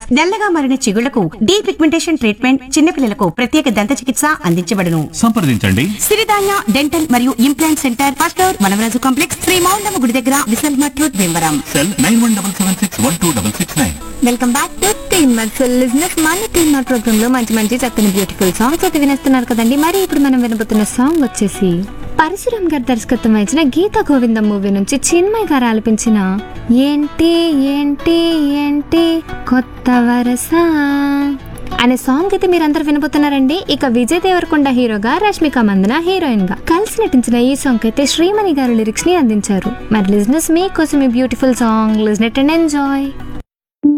నల్లగా మారిన చిగుళ్లకు D pigmentation treatment చిన్నపిల్లలకు ప్రత్యేక దంత చికిత్స అందించబడును సంప్రదించండి సిరిధాన్య డెంటల్ మరియు implant centre first floor Vanamaraju complex Shri Maundamma గుడి దగ్గర విశల్ మట్రూట్ Bhimavaram cell nine one double seven six one two double six nine welcome back to టీన్ మర్సల్ లిజినెస్ మన టీన్ మర్ ప్రోగ్రామ్ లో మంచి మంచి చక్కని బ్యూటిఫుల్ సాంగ్స్ అయితే వినేస్తున్నారు కదండి మరి ఇప్పుడు మనం వినబోతున్న సాంగ్ వచ్చేసి పరశురామ్ గారి దర్శకత్వం వహించిన గీత గోవిందం మూవీ నుంచి చిన్మయ్ గారు ఆలపించిన ఏంటి ఏంటి ఏంటి కొత్త వరస అనే సాంగ్ అయితే మీరందరూ వినబోతున్నారండి ఇక విజయ్ దేవరకొండ హీరోగా రష్మిక మందన హీరోయిన్ గా కలిసి నటించిన ఈ సాంగ్ అయితే శ్రీమణి గారు లిరిక్స్ ని అందించారు మరి లిజినెస్ మీకోసం ఈ beautiful song listen and enjoy